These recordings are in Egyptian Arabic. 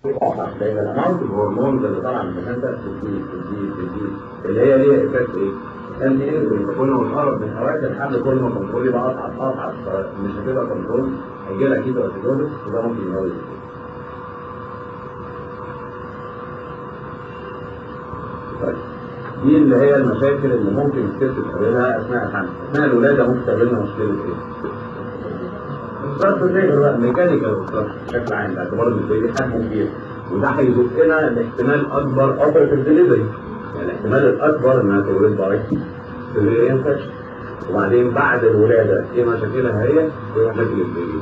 لان الاماونت الهرمونز اللي طالعه من البلاسنتا بتزيد بتزيد بتزيد اللي هي ليها افكت ايه؟ انت انت كل ما تقرب من اوقات الحمل كل ما كنترول يبقى اصعب اصعب مش هتبقى كنترول هيجي لك كده اوتيدوزس وده ممكن يموت طيب دي اللي هي المشاكل اللي ممكن الست تقابلها اثناء الحمل اثناء الولاده ممكن تقابلنا مشكله ايه؟ ضرب الليبر بقى ميكانيكال بشكل عام باعتبار ان البيبي حجمه كبير وده هيزقنا لاحتمال اكبر اوبريتيف ديليفري يعني الاحتمال الاكبر انها تولد باي سيفير انفكشن وبعدين بعد الولاده ايه مشاكلها هي؟ ايه مشاكل البيبي؟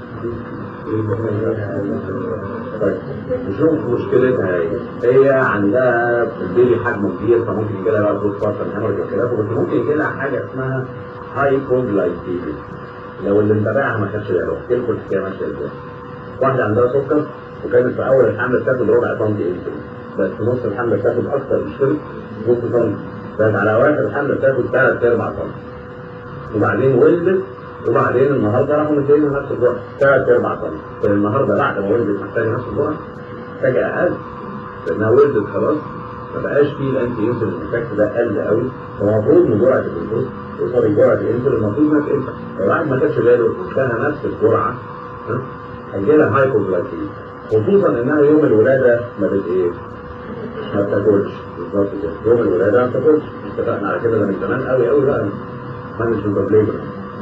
طيب نشوف مشكلتها ايه هي عندها البيبي حجمه كبير فممكن يجي لها بقى بوست بارتن هيموريج وخلافه بس ممكن يجي لها حاجه اسمها هايبوجلايكيميا لو اللي متابعها ما خدش باله احكي لكم الحكايه ماشيه ازاي واحده عندها سكر وكانت في اول الحمل بتاخد ربع طن انسولين بس في نص الحمل بتاخد اكتر مش كده نص طن بس على اواخر الحمل بتاخد ثلاث ارباع طن وبعدين ولدت وبعدين النهارده راحوا مدينها نفس الجرعه ثلاث ارباع طن فالنهارده بعد ما ولدت محتاجه نفس الجرعه محتاجه اقل لانها ولدت خلاص ما بقاش فيه الانتي انسولين افكت ده قل قوي فالمفروض من جرعه الجلوكوز وصل جرعه الانسولين المفروض ما تقل فالواحد ما خدش باله اداها نفس الجرعه هيجي لها هايبوجلايكيميا خصوصا انها يوم الولاده ما بت ايه؟ ما بتاكلش بالظبط كده يوم الولاده ما بتاكلش اتفقنا على كده ده من زمان قوي قوي بقى مانجمنت اوف ليبر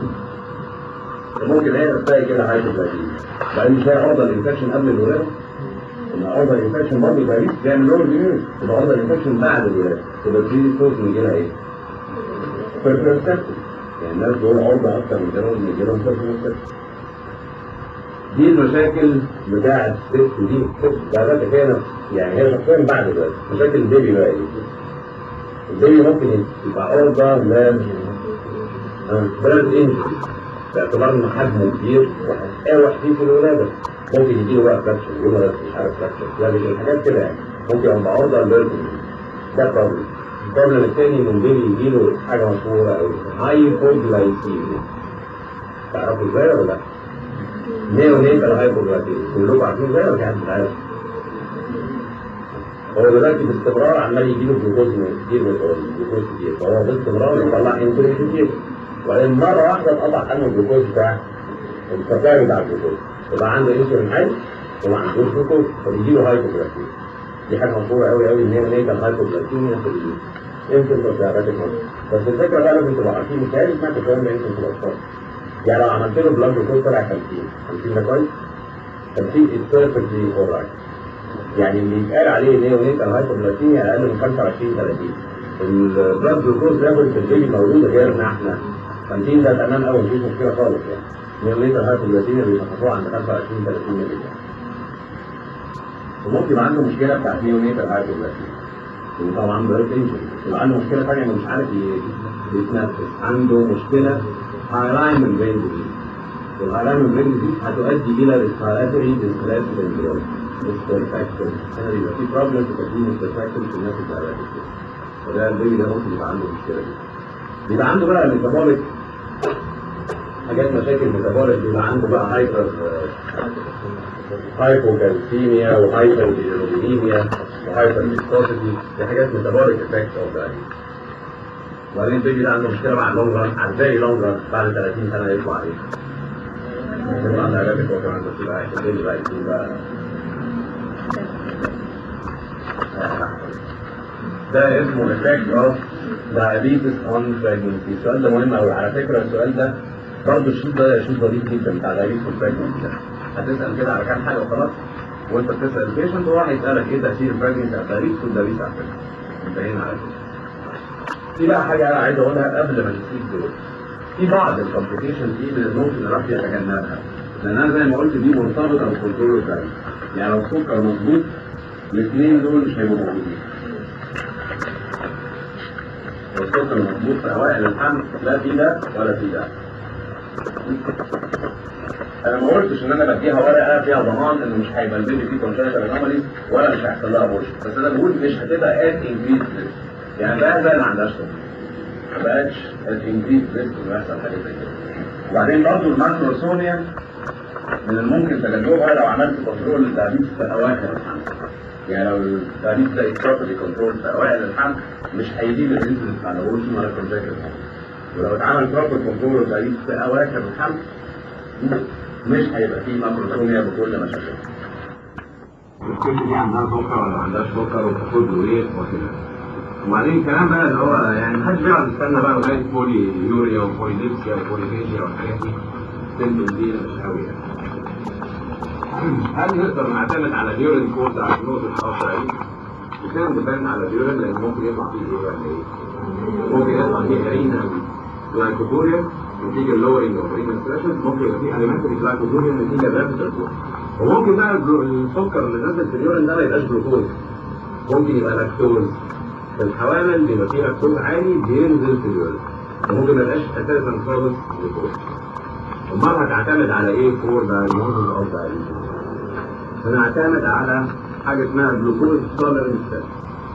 ممكن هي نفسها يجي لها هايبوجلايكيميا بعدين مش هي عرضه للانفكشن قبل الولاده ان عرضه للانفكشن برضه يبقى ريسك بيعمل لور ديميون تبقى عرضه للانفكشن بعد الولاده تبقى في سورس يجي لها ايه؟ بيرفكت يعني الناس دول عرضه اكتر من كده ان يجي لهم بيرفكت دي المشاكل بتاعت الست دي ده ده كده يعني هي شخصيا بعد الولاده مشاكل البيبي بقى ايه؟ البيبي ممكن يبقى عرضه ل براد انجري باعتبار ان حجمه كبير وهتقاوح فيه في الولاده ممكن يجي له بقى فراكشر يومرس مش عارف فراكشر يعني الحاجات كده يعني ممكن يبقى عرضه للبرد ده بروبلم البروبلم الثاني ان البيبي يجي له حاجه مشهوره قوي هايبوجلايكيميا تعرفوا ازاي ولا لا؟ نيو نيتال هايبوجلايكيميا كلكم عارفين ازاي ولا في حد مش عارف؟ هو دلوقتي باستمرار عمال يجي له جلوكوز كتير جلوكوز كتير فهو باستمرار يطلع انسولين كتير وبعدين مره واحده اتقطع عنه الجلوكوز بتاع السكري بتاع الجلوكوز يبقى عنده انسولين عالي وما عندوش جلوكوز فبيجي له هايبوجلايكيميا دي حاجه مشهوره قوي قوي ان هي نيتال هايبوجلايكيميا في الانسولين والديابيتك بس الفكره بقى لازم تبقى عارفين متهيألي سمعت الكلام ده يمكن في الاطفال يعني لو عملت له بلاد جلوكوز طلع 50 50 ده كويس 50 از بيرفكتلي اورايت يعني اللي يتقال عليه نيو نيتال هايبوجلايكيميا اقل من 25 30 البلاد جلوكوز ليفل في البيبي موجوده غيرنا احنا 50 ده تمام قوي مفيش مشكله خالص يعني نيو نيتال هايبوجلايكيميا بيشخصوها عند 25 30 مللي وممكن يبقى عنده مشكله بتاعت نيو نيتال هايبوجلايكيميا وطبعا بريد انجري يبقى عنده مشكله ثانيه انه مش عارف يتنفس عنده مشكله هايلاين برين ديزيز والهايلاين برين ديزيز هتؤدي الى ريسبيراتوري ديستريس سندروم مسترفاكتور هنا بيبقى في بروبلم في تكوين مسترفاكتور في الناس الدايابيتيك وده البيبي ده ممكن يبقى عنده المشكله دي بيبقى عنده بقى ميتابوليك حاجات مشاكل ميتابوليك بيبقى عنده بقى هايبر هايبوكالسيميا وهايبر بيليروبينيميا وهايبر فيسكوسيتي دي حاجات ميتابوليك افكت اوف ذات وبعدين البيبي ده عنده مشكله مع اللونج ران على الفيري لونج ران بعد 30 سنه يطلع عليه يطلع دايابيتك هو كمان بس يبقى البيبي بقى يكون بقى ده اسمه effect of diabetes on pregnancy السؤال ده مهم قوي على فكره السؤال ده برضه الشيت ده شيت ظريف جدا بتاع diabetes on pregnancy ده هتسال كده على كام حاجه وخلاص وانت بتسال البيشنت هو هيسالك ايه تاثير البريجنسي على الدايبيتس والدايبيتس على الفكره انتهينا على كده في بقى حاجه انا عايز اقولها قبل ما نسيب دول في بعض الكومبليكيشن دي من الممكن الواحد يتجنبها لان انا زي ما قلت دي مرتبطه بالكنترول الدايت يعني لو السكر مظبوط الاثنين دول مش هيبقوا موجودين لو السكر مظبوط في اوائل الحمل لا في ده ولا في ده انا ما قلتش ان انا بديها ورقه فيها ضمان ان مش هيبقى البيبي فيه كونجنتال انوماليز ولا مش هيحصل لها بوش بس انا بقول مش هتبقى ات انكريز ريسك يعني بقى زي ما عندهاش طفل ما بقتش ات انكريز ريسك انه يحصل حاجه زي كده وبعدين برضه الماكروسوميا من الممكن تجنبها لو عملت كنترول للتهديد في اواخر الحمل يعني لو التهديد ده بروبرلي كنترول في اوائل الحمل مش هيزيد الانسولين على الروشن ولا كونجكتيف ولو اتعمل بروبر كنترول للتهديد في اواخر الحمل مش هيبقى فيه ماكروسوميا بكل مشاكلها الست دي عندها سكر ولا ما عندهاش سكر وتاخد له ايه وكده وبعدين الكلام بقى اللي هو يعني محدش بيقعد يستنى بقى لغايه بولي يوريا وبوليديبسيا وبوليفيجيا والحاجات دي السيمبل دي مش قوي يعني هل نقدر نعتمد على اليورين كود على النقطة الخاصة دي؟ وكان ديبند على اليورين لأن ممكن يطلع فيه ايه ولا ايه؟ ممكن يطلع فيه ارينا جلايكوبوريا نتيجة اللورينج اوف رينال ستريشن ممكن يبقى فيه اليمنتري جلايكوبوريا نتيجة رابيد وممكن بقى السكر اللي نازل في اليورين ده ما يبقاش جلوكوز ممكن يبقى لاكتوز في الحوامل بيبقى فيه لاكتوز عالي بينزل في اليورين وممكن ما يبقاش اساسا خالص جلوكوز امال هتعتمد على ايه فور دايجنوزز اوف دايجنوزز هنعتمد على حاجه اسمها جلوكوز توليرنس تيست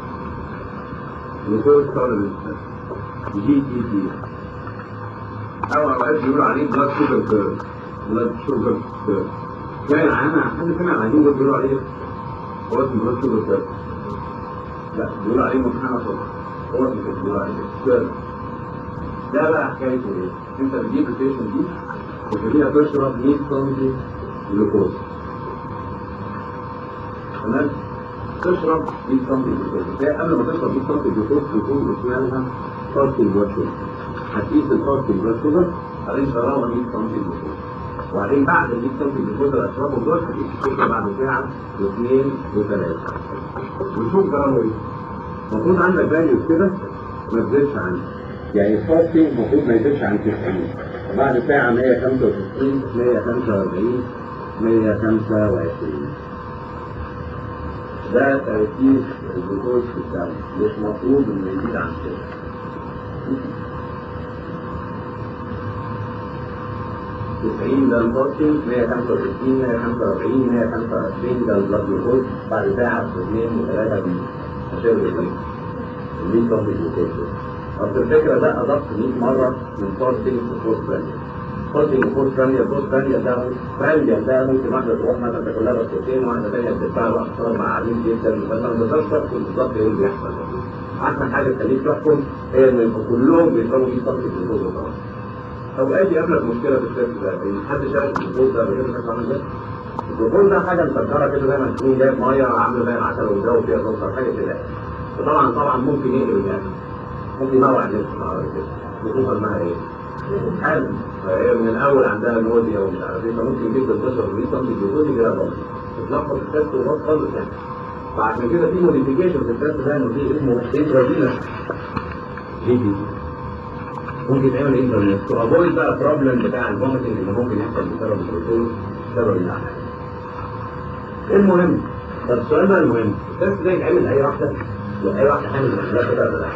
جلوكوز توليرنس تيست جي تي تي او اوقات بيقولوا عليه بلاد شوجر كيرف بلاد شوجر كيرف يعني انا حد سمع العجين دول بيقولوا عليه هو اسمه بلاد شوجر كيرف لا بيقولوا عليه منحنى صفر هو اسمه كده بيقولوا عليه كيرف ده بقى حكايته ايه؟ انت بتجيب البيشنت دي وتخليها تشرب 100 سم جلوكوز تمام تشرب 100 سم جلوكوز هي قبل ما تشرب 100 سم جلوكوز بيكون اسمها فاستنج بلاد شوجر هتقيس الفاستنج بلاد شوجر بعدين شربها 100 سم جلوكوز وبعدين بعد ال 100 سم جلوكوز اللي هتشربهم دول هتقيس السكر بعد ساعه واثنين وثلاثه وشوف جرامه ايه المفروض عندك فاليوز كده ما تزيدش عنها يعني الفاستنج المفروض ما يزيدش عن 90 وبعد ساعة 165 145 125 ده تركيز الجلوكوز في الدم مش مطلوب انه يزيد عن كده تسعين ده البروتين 165 145 125 ده البلاد جلوكوز بعد ساعة اثنين وثلاثة بي عشان الرجلين المية طب الجلوكوز أصل الفكرة ده أضفت 100 مرة من فاستنج لفوست ثانية فاستنج لفوست ثانية فوست ثانية ده ثانية ده ممكن واحدة تروح مثلا تاكل لها بسكوتين واحدة ثانية بتدفع بقى شرب مع عديد جدا بس أنا ما بقدرش أحكم بالظبط إيه اللي بيحصل أحسن حاجة تخليك تحكم هي إن يبقوا كلهم بيشربوا فيه فاستنج لفوست وخلاص أوقات يقابلك مشكلة في التست ده إن حد شارك الجلوكوز ده بيجيب لك عامل إزاي؟ الجلوكوز ده حاجة مسكرة كده زي ما تكون جايب مية عاملة زي العسل والجو فيها سكر حاجة كده وطبعا طبعا ممكن يقلب الأكل ممكن ينوع الجسم على كده بتوصل معاها ايه؟ حلو فهي من الاول عندها نوديا ومش عارف ايه فممكن جدا تشرب 100 سم جلوكوز كده برضه تتلخبط في التست وباظ خالص يعني فعشان كده في موديفيكيشن في التست ده انه في اسمه انترافينس جي دي ممكن تعمل انترنت تو افويد بقى البروبلم بتاع الفوميتنج اللي ممكن يحصل بسبب الجلوكوز بسبب الاحلام المهم طب السؤال بقى المهم التست ده يتعمل لاي واحده لاي واحده حامل مشكلات كده ولا لا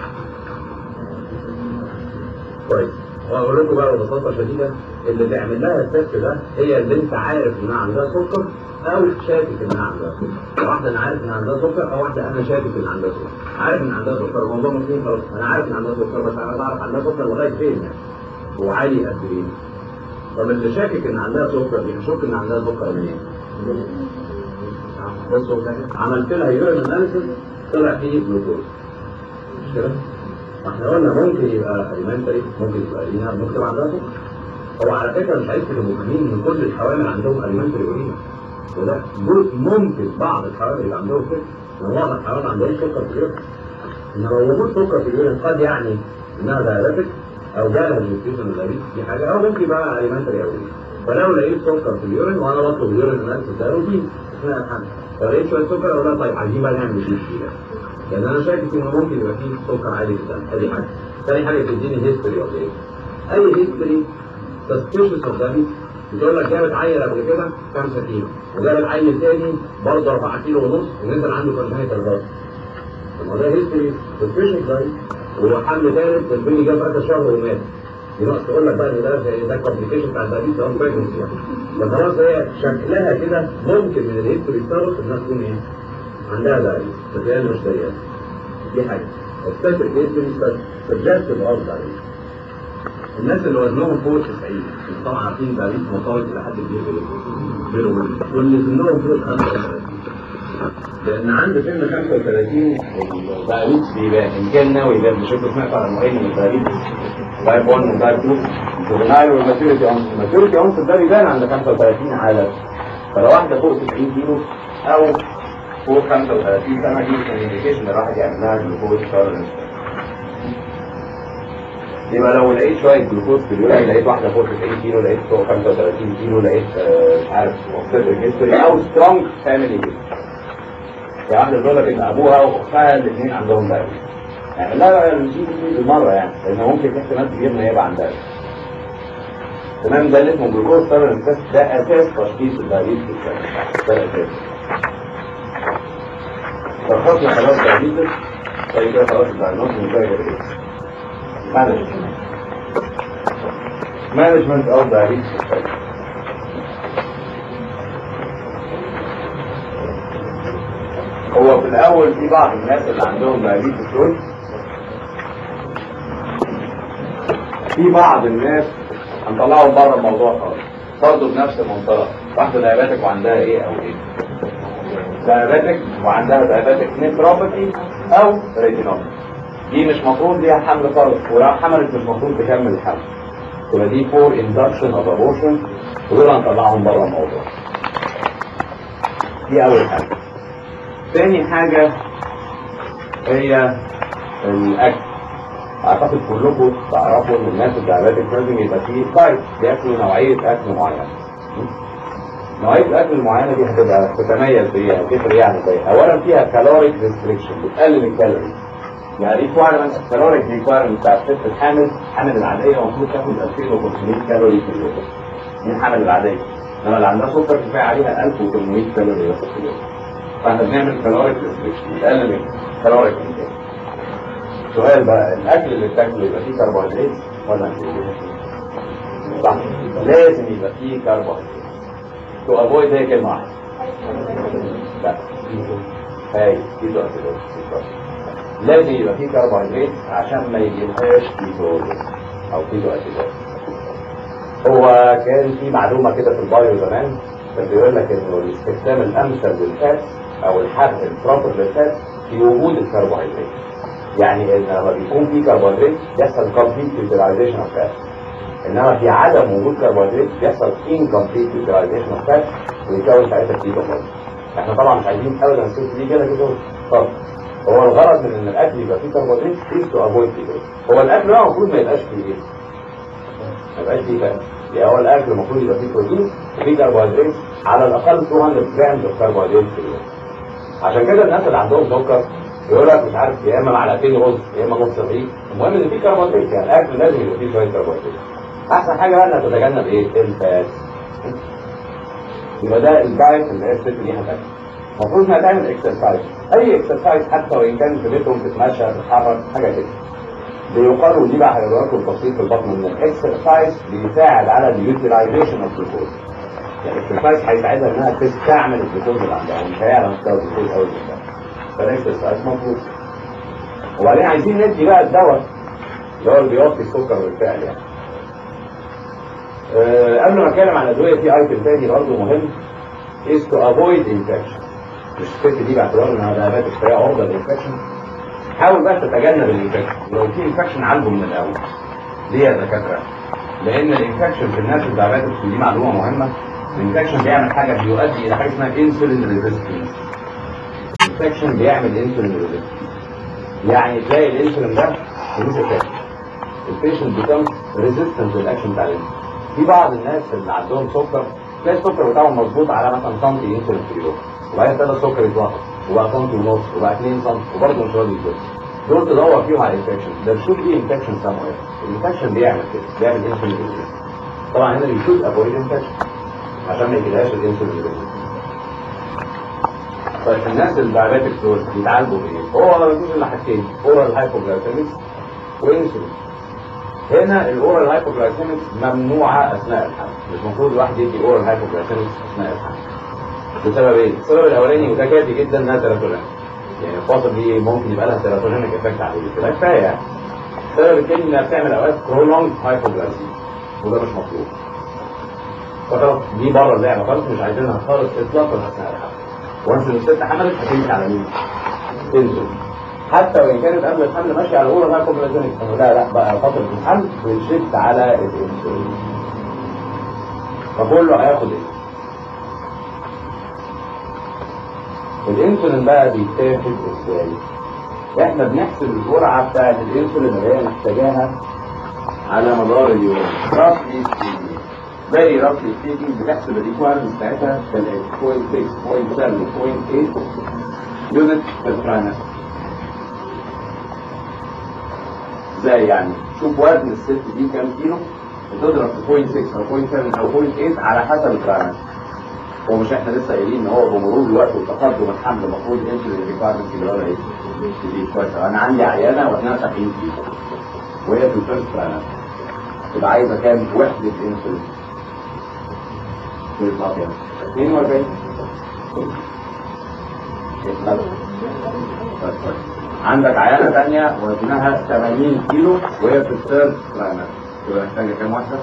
كويس واقول لكم بقى ببساطه شديده اللي تعمل لها التست ده هي اللي انت عارف انها عندها سكر او شاكك انها عندها سكر واحده انا عارف انها عندها سكر او واحده انا شاكك ان عندها سكر عارف ان عندها سكر الموضوع مسلم خلاص انا عارف ان عندها سكر بس انا بعرف عندها سكر لغايه فين يعني هو عالي قد ايه طب اللي شاكك ان عندها سكر دي هشك ان عندها سكر منين؟ بصوا عملت لها يورين اناليسيس طلع فيه جلوكوز مش كده؟ احنا قلنا ممكن يبقى اليمنتري ممكن يبقى لينا ممكن يبقى عندها سكر هو على فكره مش عايز تبقوا مفهمين ان كل الحوامل عندهم اليمنتري ورينا وده جزء ممكن بعض الحوامل اللي عندهم كده ان بعض الحوامل عندهم سكر في اليورين انما وجود سكر في اليورين قد يعني انها دايابيتك او جالها النيوتريشن الغريب دي حاجه او ممكن يبقى اليمنتري او ورينا فلو لقيت سكر في اليورين وانا بطلب يورين اناليسيس ده روتين اثناء الحمل فلقيت شويه سكر اقول لها طيب عايزين بقى نعمل ايه فيه لان انا شاكك انه ممكن يبقى فيه سكر عالي في الدم ادي حاجه ثاني حاجه تديني هيستوري اوف ايه اي هيستوري سسبيشس اوف دايبيتس بتقول لك جابت عيل قبل كده 5 كيلو وجابت عيل تاني برضه 4 كيلو ونص ونزل عنده كونجنيتال الراس طب ما ده هيستوري سسبيشس دايبيتس وهو حمل ثالث البيبي جاب اخر شهر ومات يبقى تقول لك بقى ان ده ده كومبليكيشن بتاع الدايبيتس او بريجنسي يعني فخلاص هي شكلها كده ممكن من الهيستوري ستارت انها تكون ايه؟ عندها دايبيتس بس هي مش دايبيتس دي حاجة السبيسيفيك هيستوري سجستيف اوف دايبيتس الناس اللي وزنهم فوق 90 طبعا عارفين ده ريس مرتبط الى حد كبير بينه وبين واللي سنهم فوق 35 لان عند سن 35 الدايابيتس بيبان ان كان ناوي يبان مش انتوا سمعتوا على نوعين من الدايابيتس تايب 1 وتايب 2 الجوفينايل والماتيوريتي اونس الماتيوريتي اونس ده بيبان عند 35 عالم فلو واحده فوق 90 كيلو او فوق 35 سنه دي كوميونيكيشن الواحد يعمل لها جلوكوز تولرنس يبقى لو لقيت شويه جلوكوز في اليورين لقيت واحده فوق 90 كيلو لقيت فوق 35 كيلو لقيت آه، مش عارف مختلف هيستوري او سترونج فاميلي هيستوري يعني واحده بتقول لك ان ابوها واختها الاثنين عندهم دايابيتس يعني لا لا مش دي بالمره يعني لان ممكن في احتمال كبير ان يبقى عندها تمام ده اللي اسمه جلوكوز تولرنس تيست ده اساس تشخيص الدايابيتس ده الاساس شخصنا خلاص دايابيتس طيب كده خلاص الدايجنوز مش زي كده مانجمنت مانجمنت اوف دايابيتس هو في الاول في بعض الناس اللي عندهم دايابيتس دول في بعض الناس هنطلعهم بره الموضوع خالص برضه بنفس المنطلق واحده دايابيتك وعندها ايه او ايه دايابيتك وعندها دايابيتك نيفروباثي او ريتينوباثي دي مش مفروض ليها حمل خالص ولو حملت مش مفروض تكمل الحمل تبقى دي فور اندكشن اوف ابورشن ودول هنطلعهم بره الموضوع دي اول حاجه تاني حاجه هي الاكل اعتقد كلكم تعرفوا ان الناس الدايابيتك لازم يبقى فيه دايت بياكلوا نوعيه اكل معينه نوعيه الاكل المعينه دي هتبقى تتميز بايه او تفرق يعني بايه اولا فيها كالوريك ريستريكشن بتقلل الكالوري يعني ريكوايرمنت كالوريك ريكوايرمنت بتاع الست الحامل الحامل العاديه المفروض تاخد 2500 كالوري في اليوم دي الحامل العاديه انما اللي عندها سكر كفايه عليها 1800 كالوري بس في اليوم فاحنا بنعمل كالوريك ريستريكشن بتقلل الكالوريك انتاج سؤال بقى الاكل اللي بتاكله يبقى فيه كربوهيدرات ولا مش صح لازم يبقى فيه كربوهيدرات تو افويد هي كلمه واحده لا هاي كيتو اسيدوز لازم يبقى فيه كربوهيدرات عشان ما يجيبهاش كيتوز او كيتو اسيدوز هو كان في معلومه كده في البايو زمان كان بيقول لك انه الاستخدام الامثل للفات او الحرق البروبر للفات في وجود الكربوهيدرات يعني ان لما بيكون في كربوهيدرات بيحصل كومبليت يوتيلايزيشن اوف فات انما في عدم وجود كربوهيدرات بيحصل انكمبليت يوتيلايزيشن اوف فات ويكون ساعتها كيتو خالص احنا طبعا مش عايزين ابدا نشوف دي كده كده طب هو الغرض من ان الاكل يبقى فيه كربوهيدرات is to avoid كيتو هو الاكل بقى المفروض ما يبقاش فيه ايه؟ ما يبقاش فيه فات يعني هو الاكل المفروض يبقى فيه بروتين وفيه كربوهيدرات على الاقل 200 جرام من الكربوهيدرات في اليوم عشان كده الناس اللي عندهم سكر يقول لك مش عارف يا اما معلقتين رز يا اما نص رغيف المهم ان في كربوهيدرات يعني الاكل لازم يبقى فيه شويه كربوهيدرات احسن حاجه بقى انك تتجنب ايه الفات يبقى ده الدايت اللي هي الست دي هتاكل المفروض انها تعمل اكسرسايز اي اكسرسايز حتى وان كان في بيتهم تتمشى تتحرك حاجه كده بيقال ودي بقى هيقول لكم التفصيل في البطن ان الاكسرسايز بيساعد على اليوتيلايزيشن اوف جلوكوز يعني الاكسرسايز هيساعدها انها تستعمل الجلوكوز اللي عندها مش هيعلى مستوى الجلوكوز قوي جدا فالاكسرسايز مطلوب وبعدين عايزين ندي بقى الدواء اللي هو اللي بيوطي السكر بالفعل يعني أه قبل ما اتكلم عن الادويه في ايتم تاني برضه مهم is to avoid infection مش الست دي باعتبار انها دايابيتك فهي عرضه للانفكشن حاول بقى تتجنب الانفكشن لو في انفكشن عالجه من الاول ليه يا دكاتره؟ لان الانفكشن في الناس الدايابيتك دي معلومه مهمه الانفكشن بيعمل حاجه بيؤدي الى حاجه اسمها انسولين ريزيستنس الانفكشن بيعمل انسولين ريزيستنس يعني تلاقي الانسولين ده ملوش افكت البيشنت بيكم ريزيستنت للاكشن بتاع الانسولين في بعض الناس اللي عندهم سكر تلاقي السكر بتاعهم مظبوط على مثلا سنتي انسولين في اليوم وبعدين ابتدى السكر يتوقف وبقى سنتي ونص وبقى 2 سم وبرضه مش راضي يتوقف دول تدور فيهم على الانفكشن ده شوف ايه انفكشن ساموير الانفكشن بيعمل كده بيعمل انسولين ريزيستنس طبعا هنا يشوف افويد انفكشن عشان ما يجيلهاش الانسولين ريزيستنس طيب الناس الدايابيتك دول بيتعالجوا بايه؟ هو ما فيش الا حاجتين اورال هايبوجلايسيميكس وانسولين هنا الاورال هايبوجلايسيميكس ممنوعه اثناء الحمل مش المفروض الواحد يدي اورال هايبوجلايسيميكس اثناء الحمل بسبب ايه؟ السبب الاولاني وده كافي جدا انها تيراتولين يعني الفاصل دي ممكن يبقى لها تيراتولينيك افكت عليه كده كفايه يعني السبب التاني انها بتعمل اوقات prolonged hypoglycemia وده مش مطلوب فخلاص دي بره اللعبه خالص مش عايزينها خالص اطلاقا اثناء الحمل وانس ان الست حملت هتمشي على مين؟ انسولين حتى وان كانت قبل الحمل ماشيه على اورال هايبوجلايسيميك لا لا بقى فتره الحمل بنشد على الانسولين فكله هياخد ايه؟ الانسولين بقى بيتاخد ازاي؟ احنا بنحسب الجرعه بتاعت الانسولين اللي هي محتاجاها على مدار اليوم رفلي فيري رفلي سبيكينج بتحسب الريكوايرمنت بتاعتها 0.6 0.7 0.8 يونت بالفرانا ازاي يعني شوف وزن الست دي كام كيلو وتضرب في 0.6 او 0.7 او 0.8 على حسب الفرانا هو مش احنا لسه قايلين ان هو بمرور الوقت وتقدم الحمل المفروض الانسولين ريكوايرمنت اللي هو ايه؟ تزيد شويه انا عندي عيانه واحنا 70 كيلو وهي في الفيرست برايمر تبقى عايزه كام وحده انسولين في الفاضيه 42 عندك عيانه ثانيه وزنها 80 كيلو وهي في الثيرد برايمر تبقى محتاجه كام واحده؟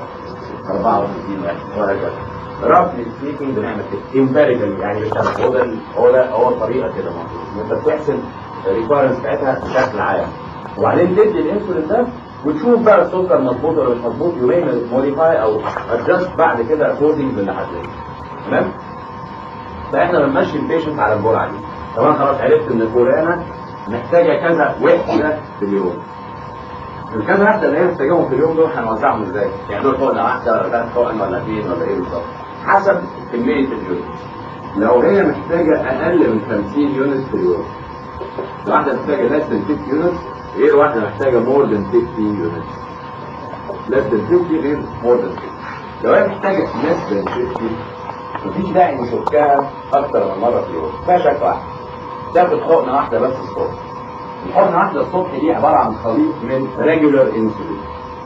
64 واحد وهكذا رفلي سبيكينج بنعمل كده امبيريكال يعني بالشكل هو ده هو ده هو الطريقه كده موجود انت بتحسب الريكويرمنت بتاعتها بشكل عام وبعدين تدي الانسولين ده وتشوف بقى السكر مظبوط ولا مش مظبوط يومين موديفاي او ادجست بعد كده اكوردنج للي هتلاقيه تمام؟ فاحنا بنمشي البيشنت على الجرعه دي طبعا خلاص عرفت ان فلانه محتاجه كذا وحده في اليوم الكذا واحده اللي هي محتاجاهم في اليوم دول هنوزعهم ازاي؟ يعني دول حقنه واحده ولا ثلاث حقن ولا اثنين ولا ايه بالظبط؟ حسب كميه اليونت لو هي محتاجه اقل من 50 يونت في اليوم واحده محتاجه less than 50 يونت غير واحده محتاجه more than 50 يونت less than 50 غير more than 50 لو هي محتاجه less than 50 مفيش داعي نشكها اكتر من مره في اليوم فيها شك واحد تاخد حقنه واحده بس الصبح الحقنه واحده الصبح دي عباره عن خليط من ريجولار انسولين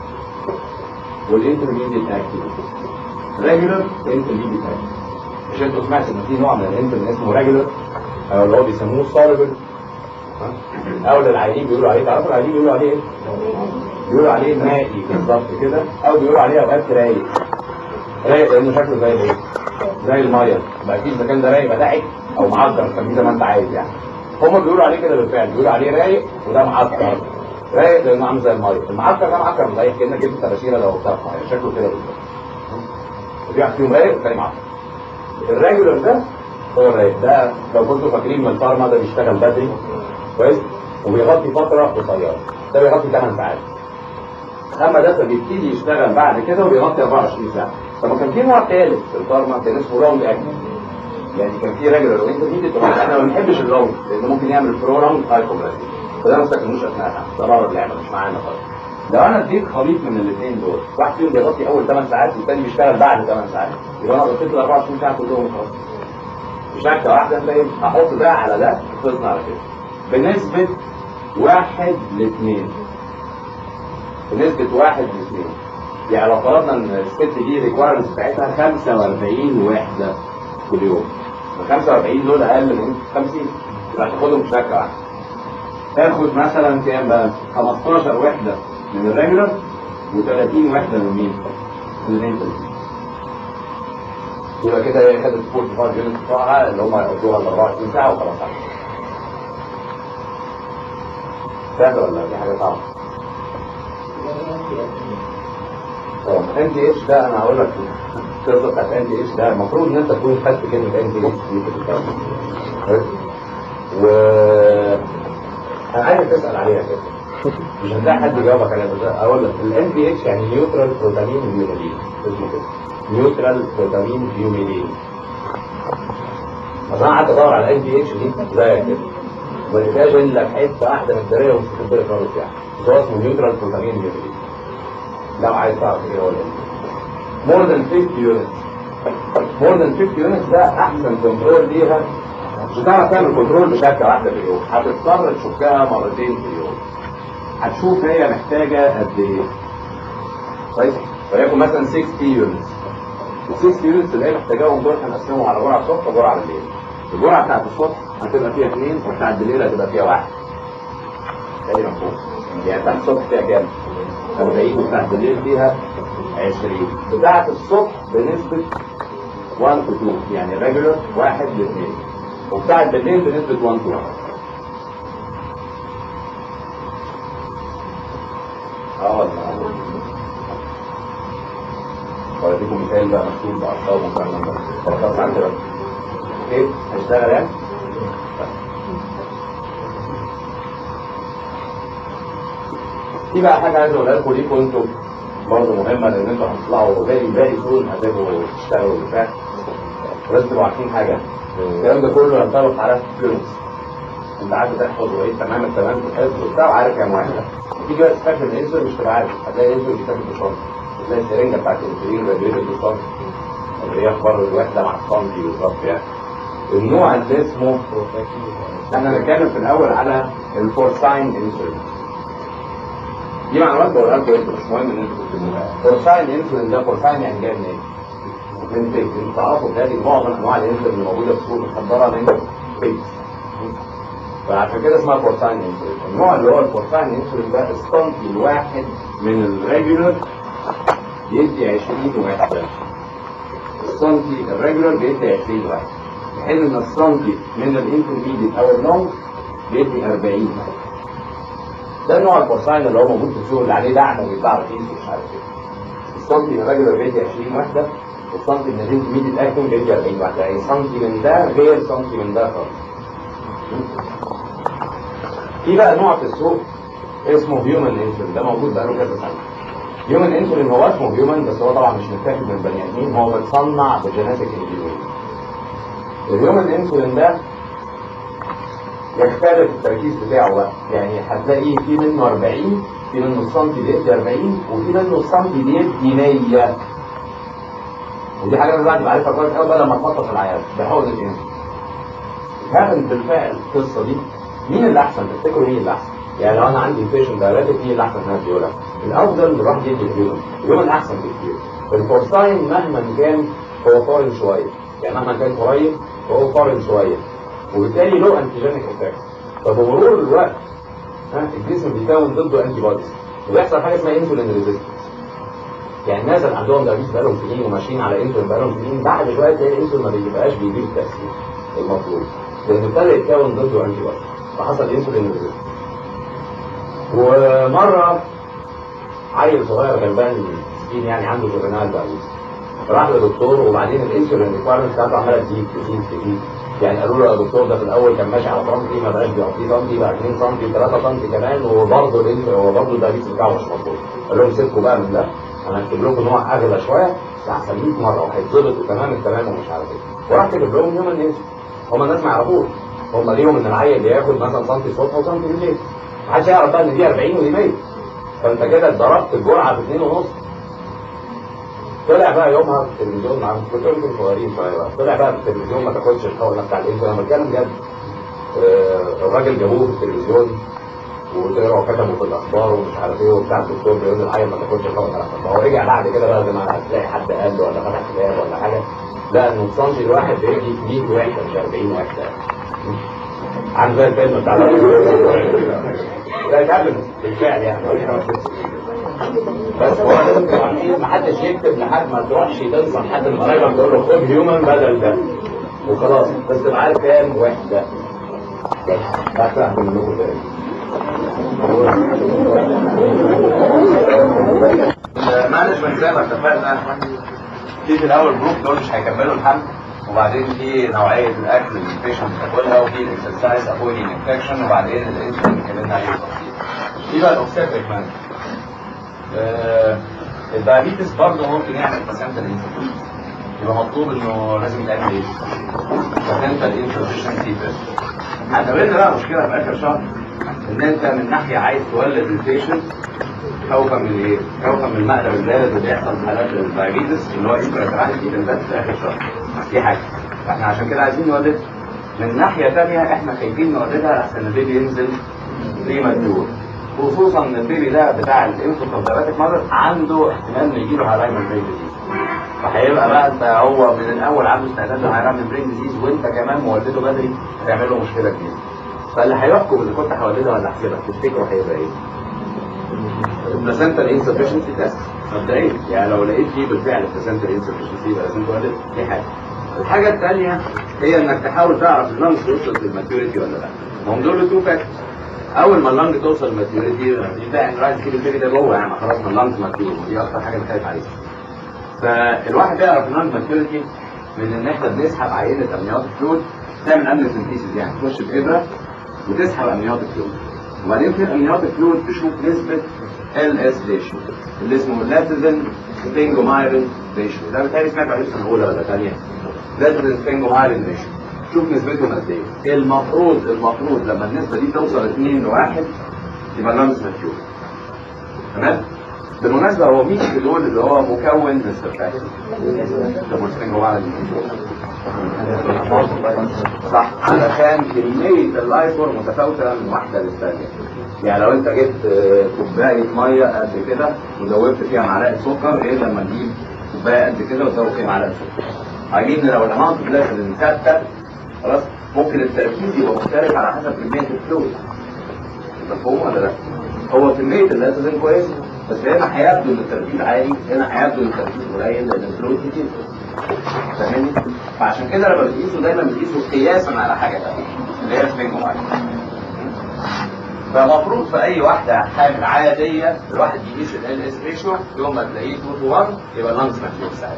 والانترميديت اكتيف ريجولار انترميديت اكتيف مش انتوا سمعتوا ان في نوع من الانسولين اسمه ريجولار او اللي هو بيسموه سوليبل او العيانين بيقولوا عليه تعرفوا العيانين بيقولوا عليه ايه؟ بيقولوا عليه مائي بالظبط كده او بيقولوا عليه اوقات رايق رايق لانه شكله زي ايه؟ زي الميه ما اكيد اذا كان ده رايق يبقى داعك او معكر سميه زي ما انت عايز يعني هم بيقولوا عليه كده بالفعل بيقولوا عليه رايق وده معكر رايق لانه عامل زي الميه المعكر ده معكر مضايق كانك جبت تباشيره لو بتاعها يعني شكله كده بالظبط وفي واحد فيهم رايق والتاني معكر الريجولر ده هو الرايق ده لو كنتوا فاكرين من الفارما ده بيشتغل بدري كويس وبيغطي فتره قصيره ده بيغطي 8 ساعات اما ده فبيبتدي يشتغل بعد كده وبيغطي 24 ساعه طب كان في نوع ثالث في الفارما كان اسمه راوند اكتنج يعني كان في ريجولر وانترميديت احنا ما بنحبش الراوند لانه ممكن يعمل برو راوند هايبوجلايسيميا فده ما استخدموش اثناء الحمل ده بره اللعبه مش معانا خالص لو انا اديت خليط من الاثنين دول واحد فيهم بيغطي اول 8 ساعات والثاني بيشتغل بعد 8 ساعات يبقى انا غطيت ال 24 ساعه كلهم خلاص بشكل واحده تلاقي احط ده على ده خلصنا على كده بنسبه واحد لاثنين بنسبه واحد لاثنين يعني لو فرضنا ان الست دي ريكوايرمنت بتاعتها 45 وحده كل يوم ال 45 دول اقل من 50 يبقى تاخدهم بشكل واحد تاخد مثلا كام بقى 15 وحده من الريجولر و30 وحده من مين؟ من الانتر يبقى كده هي خدت 45 يونت بتوعها اللي هم هيقضوها ال 24 ساعه وخلاص سهل ولا دي حاجه صعبه؟ ان دي اتش ده انا هقول لك القصه بتاعت ان دي اتش ده المفروض ان انت تكون خدت كلمه ان دي اتش دي في الكتاب و انا عايز تسال عليها كده مش هتلاقي حد يجاوبك عليها بس اقول لك الان دي اتش يعني نيوترال بروتامين فيوميلين اسمه كده نيوترال بروتامين فيوميلين اصل انا قعدت ادور على الان دي اتش دي زيك كده ما لقيتهاش الا في حته واحده من الدريه ومستقبل خالص يعني بس هو اسمه نيوترال بروتامين فيوميلين لو عايز تعرف ايه هو مور ذان 50 يونت مور ذان 50 يونت ده احسن كنترول ليها مش هتعرف تعمل كنترول بشكل واحده في اليوم هتضطر تشكها مرتين في اليوم هتشوف هي محتاجه قد ايه كويس وليكن مثلا 60 يونت ال 60 يونت اللي هي محتاجاهم دول هنقسمهم على جرعه الصبح وجرعه بالليل الجرعه بتاعت الصبح هتبقى فيها اثنين وبتاعت بالليل هتبقى فيها واحد تاني مفهوم يعني بتاعت الصبح فيها كام؟ 40 وبتاعت بالليل فيها 20 بتاعت الصبح بنسبة 1 to 2 يعني ريجولر 1 ل 2 وبتاعت بالليل بنسبة 1 to 1 اه والله واديكم مثال بقى مكتوب بارقام وكلام ده خلاص عندي بقى اوكي هشتغل يعني في بقى حاجه عايز اقولها لكم ليكم انتوا برضه مهمه لان انتوا هتطلعوا باقي باقي سون هتبقوا تشتغلوا بالفعل لازم تبقوا عارفين حاجه الكلام ده كله ينطبق على فلوس انت عارف تحفظ وايه تمام التمام في الحفظ وبتاع وعارف كام واحد تيجي بقى تستخدم الانسولين مش تبقى عارف هتلاقي الانسولين بيتاخد بشنطه تلاقي السرنجه بتاعت الانسولين راديويتد بالسنتي اللي هي اخبار الوحده مع السنتي بالظبط يعني النوع اللي اسمه احنا هنتكلم في الاول على الفورساين انسولين دي معلومات بقولها لكم انتوا مش مهم ان انتوا تكتبوها فورساين انسولين ده فورساين يعني جاي منين؟ من بيت انت تعرفوا بتلاقي معظم انواع الانسولين اللي موجوده في السوق متحضره من بيت فعشان كده اسمها فورساين انسولين النوع اللي هو الفورساين انسولين ده السنتي الواحد من الريجولر بيدي 20 وحده السنتي الريجولر بيدي 20 واحد في حين ان السنتي من الانترميديت او اللونج بيدي 40 واحد ده النوع الفورساين اللي هو موجود في السوق اللي عليه دعم وبيتباع رخيص ومش عارف ايه السنتي من الريجولر بيدي 20 وحده والسنتي من الانترميديت اكتون بيدي 40 واحده يعني سنتي من ده غير سنتي من ده خالص في بقى نوع في السوق اسمه هيومن انسولين ده موجود بقاله كذا سنه هيومن انسولين هو اسمه هيومن بس هو طبعا مش متاخد من بني ادمين هو متصنع بجينيتك انجينير الهيومن انسولين ده يختلف التركيز بتاعه بقى يعني هتلاقي في منه 40 في منه السنتي بيدي 40 وفي منه السنتي بيدي 100 ودي حاجه لازم تبقى عارفها كويس قوي بقى لما تفطس العيال بحوض الانسولين هابن بالفعل القصه دي مين اللي احسن تفتكروا مين اللي احسن يعني لو انا عندي بيشنت دايركت مين اللي احسن الناس بيقولها الافضل الواحد يدي اليوم اليوم احسن بكتير الفورساين مهما كان هو قارن شويه يعني مهما كان قريب فهو قارن شويه وبالتالي له انتيجينيك افكت فبمرور الوقت ها الجسم بيكون ضده انتي بوديز وبيحصل حاجه اسمها انسولين ريزيستنس يعني الناس اللي عندهم دايابيتس بقالهم سنين وماشيين على انسولين بقالهم سنين بعد شويه تلاقي الانسولين ما بيبقاش بيجيب التاثير المطلوب لان ابتدى يتكون ضده انتي بوديز فحصل انسولين ريزيستنس ومره عيل صغير غلبان مسكين يعني عنده جوفينال دايابيتس راح لدكتور وبعدين الانسولين ريكوايرمنت بتاعته عماله تزيد تزيد تزيد يعني قالوا له يا دكتور ده في الاول كان ماشي على سنتي ما بقاش بيعطيه سنتي بقى 2 سنتي 3 سنتي كمان وبرضه الانسولين هو برضه الدايابيتس بتاعه مش مظبوط قال لهم سيبكوا بقى من ده انا هكتب لكم نوع اغلى شويه بس احسن 100 مره وهيتظبط وتمام التمام ومش عارف ايه وراح كتب لهم يوم الناس هم الناس ما يعرفوش هم ليهم ان العيل بياخد مثلا سنتي الصبح وسنتي بالليل محدش يعرف بقى ان دي 40 ودي 100 فانت كده ضربت الجرعه في 2 ونص طلع بقى يومها في التلفزيون مع كنت يمكن صغيرين شويه بقى طلع بقى في التلفزيون ما تاخدش الحقنه بتاع الانسولين انا بتكلم بجد آه، الراجل جابوه في التلفزيون وطلعوا كتبوا في الاخبار ومش عارف ايه وبتاع الدكتور بيقول العيل ما تاخدش الحقنه لا فهو رجع بعد كده بقى زي ما هتلاقي حد قال له ولا فتح كتاب ولا حاجه لا انه السنتي الواحد بيدي 100 وحده مش 40 وحده عامل زي الفيلم بتاع لا يتعلم بالفعل يعني بس هو لازم تبقوا عارفين محدش يكتب لحد ما تروحش تنصح حد من قرايبك تقول له خد هيومن بدل ده وخلاص بس تبقى عارف كام وحده بس بعد كده هعمل لكم تاني المانجمنت زي ما اتفقنا في في الاول جروب دول مش هيكملوا الحمل وبعدين في نوعيه الاكل اللي البيشنت بتاكلها وفي الاكسرسايز افويدنج انفكشن وبعدين الانسولين اللي اتكلمنا عليه بالتفصيل. في بقى الاوبستريك مانجمنت آه، الدايابيتس برضه ممكن يعمل بلاسنتال انسفشنسي يبقى مطلوب انه لازم يتعمل ايه؟ بلاسنتال انسفشنسي تيست هتقابلنا بقى مشكله في اخر شهر ان انت من ناحيه عايز تولد البيشنت خوفا من ايه؟ خوفا من المقلب الزائد اللي بيحصل في حالات الدايابيتس اللي هو انتراتراكتي بالذات في اخر شهر دي حاجه فاحنا عشان كده عايزين نولد من ناحيه ثانيه احنا خايفين نولدها عشان البيبي ينزل بريماتور خصوصا ان البيبي ده بتاع الانفوكوندراتيك مارر عنده احتمال انه يجي له هالايمر برين ديزيز فهيبقى بقى انت هو من الاول عنده استعداد لهالايمر برين ديزيز وانت كمان مولده بدري هتعمل له مشكله كبيره فاللي هيحكم اذا كنت هولدها ولا احسبها تفتكروا هيبقى ايه؟ البلاسنتال انسفشنسي تيست مبدئيا يعني لو لقيت فيه بالفعل البلاسنتال انسفشنسي يبقى لازم تولد دي حاجه الحاجه الثانيه هي انك تحاول تعرف اللنج توصل للماتيوريتي ولا لا ما هم دول تو فاكتورز اول ما اللنج توصل للماتيوريتي دي بقى انت عايز تجيب البيبي ده جوه يعني خلاص ما اللنج ماتيور دي اكتر حاجه انا خايف عليها فالواحد يعرف اللنج ماتيوريتي من ان احنا بنسحب عينه امنيوتيك فلويد تعمل امنيوسنتيسيس يعني تخش بابره وتسحب امنيوتيك فلويد وبعدين في الامنيوتيك فلويد تشوف نسبه ال اس ريشيو اللي اسمه لاتزن سبينجومايرين ريشيو ده بتهيألي سمعت عليه السنه الاولى ولا ثانيه لاتزن سبينجومايرين ريشيو شوف نسبتهم قد ايه المفروض المفروض لما النسبه دي توصل 2 لواحد يبقى اللمس ماتيور تمام بالمناسبة هو مين في دول اللي هو مكون للسرفاكس؟ صح علشان كمية اللايفور متفاوتة من واحدة للثانية يعني لو انت جبت آه، كوباية مية قد كده ودوبت فيها معلقة سكر ايه لما تجيب كوباية قد كده وتدوب فيها معلقة سكر عاجبني لو الاماونت بلازم ثابتة خلاص ممكن التركيز يبقى مختلف على حسب كمية الفلويد مفهوم ولا لا؟ هو كمية اللازم كويسة بس هنا هيبدو ان التركيز عالي هنا هيبدو ان التركيز قليل لان الفلويد كتير فاهمني؟ فعشان كده لما بتقيسه دايما بتقيسه قياسا على حاجة تانية اللي هي سبينج معين فمفروض في اي واحدة حامل عادية الواحد يقيس ال اس ريشيو يوم ما تلاقيه 2 تو 1 يبقى اللانجز ماتيور ساعتها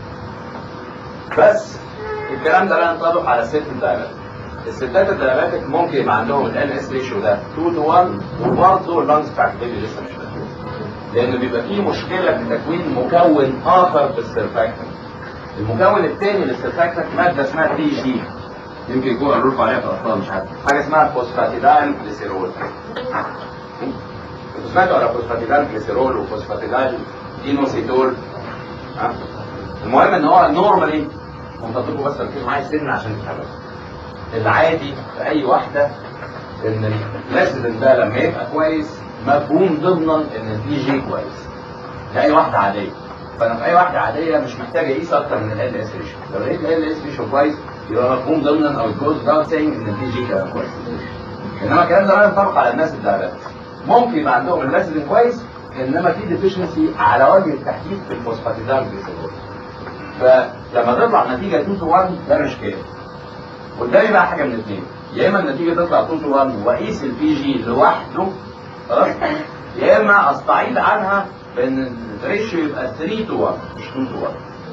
بس الكلام ده لا ينطبق على الست الدايباتيك الستات الدايباتيك ممكن يبقى عندهم ال اس ريشيو ده 2 تو 1 وبرضه اللانجز بتاعت البيبي لسه مش ماتيور لان بيبقى فيه مشكله في تكوين مكون اخر في السيرفاكتنت المكون الثاني للسيرفاكتنت ماده اسمها تي جي يمكن يكون قالوا لكم عليها في الاطفال مش عارف حاجه اسمها فوسفاتيدايل جليسيرول انتوا سمعتوا على فوسفاتيدايل جليسيرول وفوسفاتيدايل اينوسيتول ها؟ المهم ان هو نورمالي منتظركم بس ركزوا معايا سن عشان تفهموا العادي في اي واحده ان البلاسيدنت ده لما يبقى كويس مفهوم ضمنا ان البي جي كويس ده اي واحده عاديه فانا في اي واحده عاديه مش محتاج اقيس اكتر من ال اس ريشيو لو لقيت ال اس ريشيو كويس يبقى مفهوم ضمنا او الجوز ده سينج ان البي جي كان كويس انما الكلام ده لا ينطبق على الناس الدايباتيك ممكن يبقى عندهم البلاسيدنت كويس انما في ديفيشنسي على وجه التحديد في الفوسفاتيدال جليسيرول فلما تطلع نتيجه 2 تو 1 ده مش كده قدامي بقى حاجه من الاثنين يا اما النتيجه تطلع 2 تو 1 واقيس البي جي لوحده خلاص يا اما استعيد عنها بان الريشيو يبقى 3 تو 1 مش 2 تو 1